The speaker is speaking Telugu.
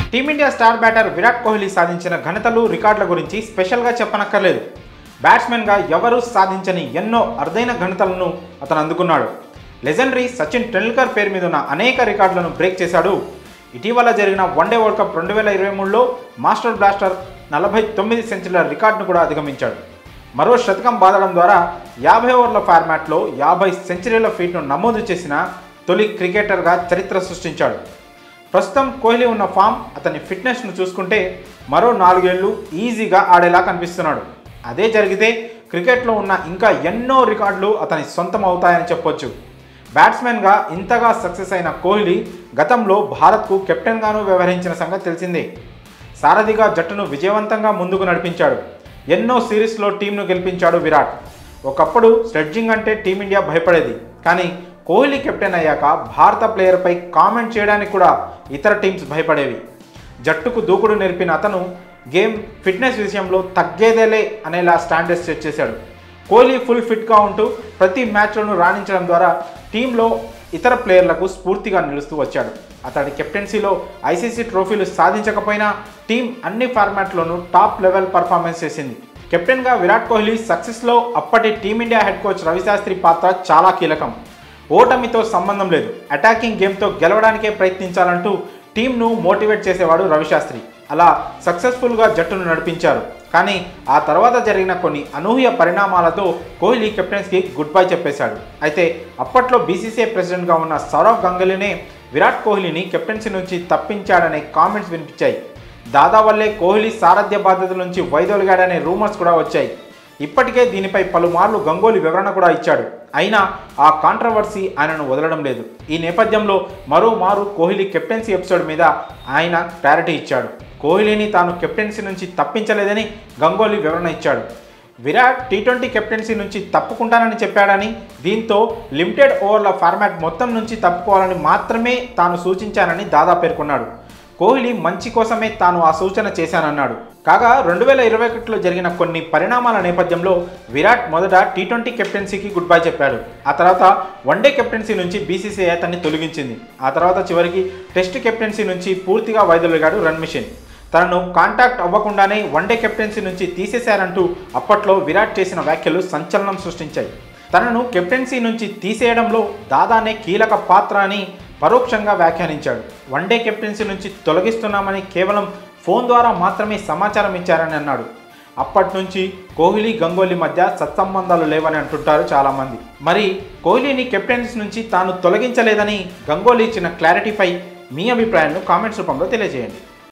team India star batter Virat Kohli సాధించిన ఘనతలు రికార్డుల గురించి స్పెషల్గా చెప్పనక్కర్లేదు బ్యాట్స్మెన్గా ఎవరూ సాధించని ఎన్నో అరుదైన ఘనతలను అతను అందుకున్నాడు లెజెండరీ సచిన్ టెండూల్కర్ పేరు మీద ఉన్న అనేక రికార్డులను బ్రేక్ చేశాడు ఇటీవల జరిగిన వన్డే వరల్డ్ కప్ రెండు వేల ఇరవై మూడులో మాస్టర్ బ్లాస్టర్ నలభై తొమ్మిది సెంచరీల రికార్డును కూడా అధిగమించాడు మరో శతకం బాదడం ద్వారా యాభై ఓవర్ల ఫార్మాట్లో యాభై సెంచరీల ఫీట్ను నమోదు చేసిన తొలి క్రికెటర్గా చరిత్ర సృష్టించాడు ప్రస్తుతం కోహ్లీ ఉన్న ఫామ్ అతని ఫిట్నెస్ను చూసుకుంటే మరో నాలుగేళ్లు ఈజీగా ఆడేలా కనిపిస్తున్నాడు అదే జరిగితే క్రికెట్లో ఉన్న ఇంకా ఎన్నో రికార్డులు అతని సొంతం అవుతాయని చెప్పొచ్చు బ్యాట్స్మెన్గా ఇంతగా సక్సెస్ అయిన కోహ్లీ గతంలో భారత్కు కెప్టెన్గాను వ్యవహరించిన సంగతి తెలిసిందే సారథిగా జట్టును విజయవంతంగా ముందుకు నడిపించాడు ఎన్నో సిరీస్లో టీంను గెలిపించాడు విరాట్ ఒకప్పుడు స్లెడ్జింగ్ అంటే టీమిండియా భయపడేది కానీ కోహ్లీ కెప్టెన్ అయ్యాక భారత ప్లేయర్పై కామెంట్ చేయడానికి కూడా ఇతర టీమ్స్ భయపడేవి జట్టుకు దూకుడు నేర్పిన అతను గేమ్ ఫిట్నెస్ విషయంలో తగ్గేదేలే అనేలా స్టాండర్డ్స్ సెట్ చేశాడు కోహ్లీ ఫుల్ ఫిట్గా ఉంటూ ప్రతి మ్యాచ్లను రాణించడం ద్వారా టీంలో ఇతర ప్లేయర్లకు స్ఫూర్తిగా నిలుస్తూ వచ్చాడు అతడి కెప్టెన్సీలో ఐసీసీ ట్రోఫీలు సాధించకపోయినా టీం అన్ని ఫార్మాట్లోనూ టాప్ లెవెల్ పర్ఫార్మెన్స్ చేసింది కెప్టెన్గా విరాట్ కోహ్లీ సక్సెస్లో అప్పటి టీమిండియా హెడ్ కోచ్ రవిశాస్త్రి పాత్ర చాలా కీలకం ఓటమితో సంబంధం లేదు అటాకింగ్ గేమ్తో గెలవడానికే ప్రయత్నించాలంటూ టీంను మోటివేట్ చేసేవాడు రవిశాస్త్రి అలా సక్సెస్ఫుల్గా జట్టును నడిపించారు కానీ ఆ తర్వాత జరిగిన కొన్ని అనూహ్య పరిణామాలతో కోహ్లీ కెప్టెన్స్కి గుడ్ బై చెప్పేశాడు అయితే అప్పట్లో బీసీసీఐ ప్రెసిడెంట్గా ఉన్న సౌరవ్ గంగులీనే విరాట్ కోహ్లీని కెప్టెన్సీ నుంచి తప్పించాడనే కామెంట్స్ వినిపించాయి దాదా వల్లే కోహ్లీ సారథ్య బాధ్యతల నుంచి వైదొలిగాడనే రూమర్స్ కూడా వచ్చాయి ఇప్పటికే దీనిపై పలుమార్లు గంగోలీ వివరణ కూడా ఇచ్చాడు అయినా ఆ కాంట్రవర్సీ ఆయనను వదలడం లేదు ఈ నేపథ్యంలో మరో మారు కోహ్లీ కెప్టెన్సీ ఎపిసోడ్ మీద ఆయన క్లారిటీ ఇచ్చాడు కోహ్లీని తాను కెప్టెన్సీ నుంచి తప్పించలేదని గంగోలీ వివరణ ఇచ్చాడు విరాట్ టీ ట్వంటీ కెప్టెన్సీ నుంచి తప్పుకుంటానని చెప్పాడని దీంతో లిమిటెడ్ ఓవర్ల ఫార్మాట్ మొత్తం నుంచి తప్పుకోవాలని మాత్రమే తాను సూచించానని దాదా పేర్కొన్నాడు కోహ్లీ మంచి కోసమే తాను ఆ సూచన చేశానన్నాడు కాగా రెండు వేల ఇరవై ఒకటిలో జరిగిన కొన్ని పరిణామాల నేపథ్యంలో విరాట్ మొదట టీ ట్వంటీ కెప్టెన్సీకి గుడ్ బై చెప్పాడు ఆ తర్వాత వన్డే కెప్టెన్సీ నుంచి బీసీసీఐ అతన్ని తొలగించింది ఆ తర్వాత చివరికి టెస్ట్ కెప్టెన్సీ నుంచి పూర్తిగా వైదొలిగాడు రన్ మిషన్ తనను కాంటాక్ట్ అవ్వకుండానే వన్డే కెప్టెన్సీ నుంచి తీసేశారంటూ అప్పట్లో విరాట్ చేసిన వ్యాఖ్యలు సంచలనం సృష్టించాయి తనను కెప్టెన్సీ నుంచి తీసేయడంలో దాదానే కీలక పాత్ర అని పరోక్షంగా వ్యాఖ్యానించాడు వన్డే కెప్టెన్సీ నుంచి తొలగిస్తున్నామని కేవలం ఫోన్ ద్వారా మాత్రమే సమాచారం ఇచ్చారని అన్నాడు అప్పటి నుంచి కోహ్లీ గంగోలీ మధ్య సత్సంబంధాలు లేవని అంటుంటారు చాలామంది మరి కోహ్లీని కెప్టెన్సీ నుంచి తాను తొలగించలేదని గంగోలీ ఇచ్చిన క్లారిటీపై మీ అభిప్రాయాన్ని కామెంట్స్ రూపంలో తెలియజేయండి